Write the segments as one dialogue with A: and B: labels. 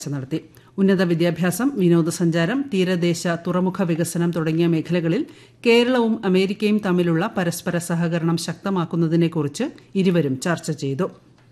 A: ചർച്ച നടത്തി ഉന്നത വിദ്യാഭ്യാസം വിനോദസഞ്ചാരം തീരദേശ തുറമുഖ വികസനം തുടങ്ങിയ മേഖലകളിൽ കേരളവും അമേരിക്കയും തമ്മിലുള്ള പരസ്പര സഹകരണം ശക്തമാക്കുന്നതിനെക്കുറിച്ച് ഇരുവരും ചർച്ച ചെയ്തു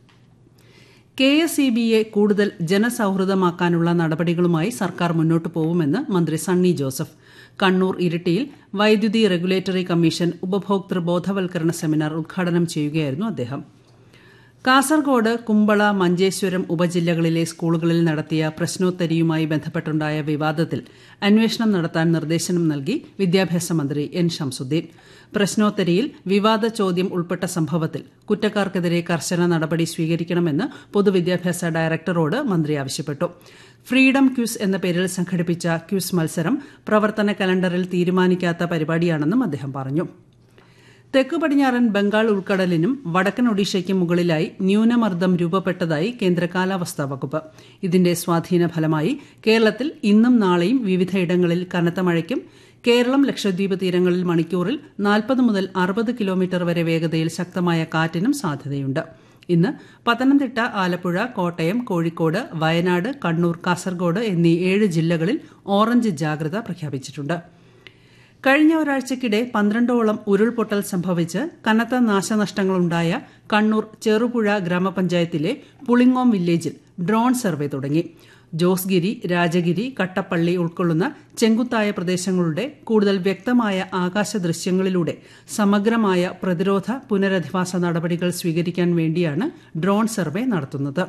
A: കെ എസ് ഇ ബിയെ കൂടുതൽ ജനസൌഹൃദമാക്കാനുള്ള നടപടികളുമായി സർക്കാർ മുന്നോട്ടു പോകുമെന്ന് മന്ത്രി സണ്ണി ജോസഫ് കണ്ണൂർ ഇരിട്ടിയിൽ വൈദ്യുതി റെഗുലേറ്ററി കമ്മീഷൻ ഉപഭോക്തൃ ബോധവൽക്കരണ സെമിനാർ ഉദ്ഘാടനം ചെയ്യുകയായിരുന്നു അദ്ദേഹം കാസർഗോഡ് കുമ്പള മഞ്ചേശ്വരം ഉപജില്ലകളിലെ സ്കൂളുകളിൽ നടത്തിയ പ്രശ്നോത്തരിയുമായി ബന്ധപ്പെട്ടുണ്ടായ വിവാദത്തിൽ അന്വേഷണം നടത്താൻ നിർദ്ദേശം നൽകി വിദ്യാഭ്യാസ മന്ത്രി എൻ ഷംസുദ്ദീൻ പ്രശ്നോത്തരിയിൽ വിവാദ ചോദ്യം ഉൾപ്പെട്ട സംഭവത്തിൽ കുറ്റക്കാർക്കെതിരെ കർശന നടപടി സ്വീകരിക്കണമെന്ന് പൊതുവിദ്യാഭ്യാസ ഡയറക്ടറോട് മന്ത്രി ആവശ്യപ്പെട്ടു ഫ്രീഡം ക്യൂസ് എന്ന പേരിൽ സംഘടിപ്പിച്ച ക്യൂസ് മത്സരം പ്രവർത്തന കലണ്ടറിൽ തീരുമാനിക്കാത്ത പരിപാടിയാണെന്നും അദ്ദേഹം പറഞ്ഞു തെക്കു പടിഞ്ഞാറൻ ബംഗാൾ ഉൾക്കടലിനും വടക്കൻ ഒഡീഷയ്ക്കും മുകളിലായി ന്യൂനമർദ്ദം രൂപപ്പെട്ടതായി കേന്ദ്ര കാലാവസ്ഥാ വകുപ്പ് ഇതിന്റെ സ്വാധീന ഫലമായി കേരളത്തിൽ ഇന്നും നാളെയും വിവിധയിടങ്ങളിൽ കനത്ത മഴയ്ക്കും കേരളം ലക്ഷദ്വീപ് തീരങ്ങളിൽ മണിക്കൂറിൽ നാൽപ്പത് മുതൽ അറുപത് കിലോമീറ്റർ വരെ വേഗതയിൽ ശക്തമായ കാറ്റിനും സാധ്യതയുണ്ട് ഇന്ന് പത്തനംതിട്ട ആലപ്പുഴ കോട്ടയം കോഴിക്കോട് വയനാട് കണ്ണൂർ കാസർഗോഡ് എന്നീ ഏഴ് ജില്ലകളിൽ ഓറഞ്ച് ജാഗ്രത പ്രഖ്യാപിച്ചിട്ടുണ്ട് കഴിഞ്ഞ ഒരാഴ്ചയ്ക്കിടെ പന്ത്രണ്ടോളം ഉരുൾപൊട്ടൽ സംഭവിച്ച് കനത്ത നാശനഷ്ടങ്ങളുണ്ടായ കണ്ണൂർ ചെറുപുഴ ഗ്രാമപഞ്ചായത്തിലെ പുളിങ്ങോം വില്ലേജിൽ ഡ്രോൺ സർവേ തുടങ്ങി ജോസ്ഗിരി രാജഗിരി കട്ടപ്പള്ളി ഉൾക്കൊള്ളുന്ന ചെങ്കുത്തായ പ്രദേശങ്ങളുടെ കൂടുതൽ വ്യക്തമായ ആകാശ ദൃശ്യങ്ങളിലൂടെ സമഗ്രമായ പ്രതിരോധ പുനരധിവാസ നടപടികൾ സ്വീകരിക്കാൻ വേണ്ടിയാണ് ഡ്രോൺ സർവേ നടത്തുന്നത്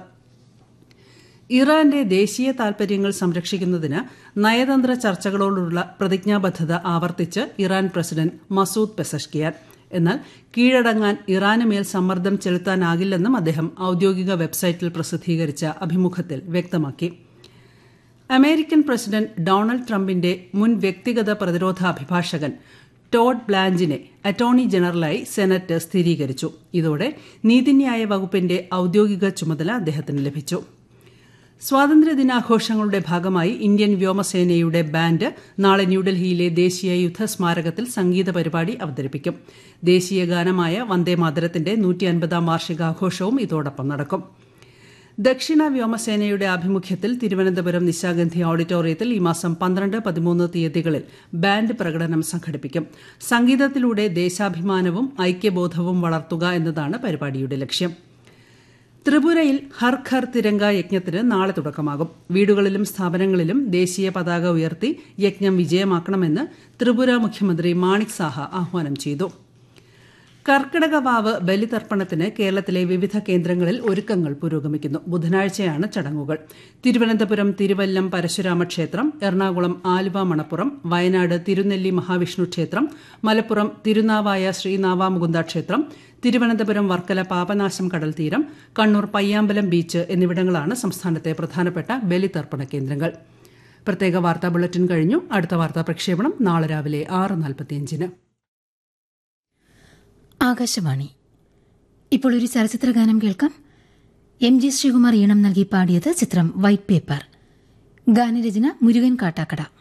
A: ഇറാന്റെ ദേശീയ താൽപര്യങ്ങൾ സംരക്ഷിക്കുന്നതിന് നയതന്ത്ര ചർച്ചകളോടുള്ള പ്രതിജ്ഞാബദ്ധത ആവർത്തിച്ച് ഇറാൻ പ്രസിഡന്റ് മസൂദ് പെസഷ്കിയാൻ എന്നാൽ കീഴടങ്ങാൻ ഇറാന് മേൽ സമ്മർദ്ദം ചെലുത്താനാകില്ലെന്നും അദ്ദേഹം ഔദ്യോഗിക വെബ്സൈറ്റിൽ പ്രസിദ്ധീകരിച്ച അഭിമുഖത്തിൽ വ്യക്തമാക്കി അമേരിക്കൻ പ്രസിഡന്റ് ഡൊണാൾഡ് ട്രംപിന്റെ മുൻ വ്യക്തിഗത പ്രതിരോധ അഭിഭാഷകൻ ടോഡ് ബ്ലാഞ്ചിനെ അറ്റോർണി ജനറലായി സെനറ്റ് സ്ഥിരീകരിച്ചു ഇതോടെ നീതിന്യായ വകുപ്പിന്റെ ഔദ്യോഗിക ചുമതല അദ്ദേഹത്തിന് ലഭിച്ചു സ്വാതന്ത്ര്യദിനാഘോഷങ്ങളുടെ ഭാഗമായി ഇന്ത്യൻ വ്യോമസേനയുടെ ബാൻഡ് നാളെ ന്യൂഡൽഹിയിലെ ദേശീയ യുദ്ധ സ്മാരകത്തിൽ സംഗീത പരിപാടി അവതരിപ്പിക്കും ദേശീയ ഗാനമായ വന്ദേമാതരത്തിന്റെ നൂറ്റി അൻപതാം വാർഷികാഘോഷവും ഇതോടൊപ്പം നടക്കും ദക്ഷിണ വ്യോമസേനയുടെ ആഭിമുഖ്യത്തിൽ തിരുവനന്തപുരം നിശാഗന്ധി ഓഡിറ്റോറിയത്തിൽ ഈ മാസം പന്ത്രണ്ട് പതിമൂന്ന് തീയതികളിൽ ബാൻഡ് പ്രകടനം സംഘടിപ്പിക്കും സംഗീതത്തിലൂടെ ദേശാഭിമാനവും ഐക്യബോധവും വളർത്തുക എന്നതാണ് പരിപാടിയുടെ ലക്ഷ്യം ത്രിപുരയിൽ ഹർ ഘർ തിരങ്ക യജ്ഞത്തിന് നാളെ തുടക്കമാകും വീടുകളിലും സ്ഥാപനങ്ങളിലും ദേശീയ പതാക ഉയർത്തി യജ്ഞം വിജയമാക്കണമെന്ന് ത്രിപുര മുഖ്യമന്ത്രി മാണിക് സാഹ ആഹ്വാനം ചെയ്തു കർക്കിടക വാവ് ബലിതർപ്പണത്തിന് കേരളത്തിലെ വിവിധ കേന്ദ്രങ്ങളിൽ ഒരുക്കങ്ങൾ പുരോഗമിക്കുന്നു ബുധനാഴ്ചയാണ് ചടങ്ങുകൾ തിരുവനന്തപുരം തിരുവല്ലം പരശുരാമ ക്ഷേത്രം എറണാകുളം ആലുവ മണപ്പുറം വയനാട് തിരുനെല്ലി മഹാവിഷ്ണു ക്ഷേത്രം മലപ്പുറം തിരുനാവായ ശ്രീനാവാമുകുന്ദ ക്ഷേത്രം തിരുവനന്തപുരം വർക്കല പാപനാശം കടൽ തീരം കണ്ണൂർ പയ്യാമ്പലം ബീച്ച് എന്നിവിടങ്ങളാണ് സംസ്ഥാനത്തെ പ്രധാനപ്പെട്ട ബലിതർപ്പണ കേന്ദ്രങ്ങൾ പ്രത്യേക വാർത്താ ബുള്ളറ്റിൻ കഴിഞ്ഞു അടുത്ത വാർത്താ പ്രക്ഷേപണം നാളെ രാവിലെ ആറ് നാൽപ്പത്തിയഞ്ചിന്
B: ആകാശവാണി ഇപ്പോൾ ഒരു ചലച്ചിത്ര ഗാനം കേൾക്കാം എം ജി ശ്രീകുമാർ ഈണം നൽകി പാടിയത് ചിത്രം വൈറ്റ് പേപ്പർ ഗാനരചന മുരുകൻ കാട്ടാക്കട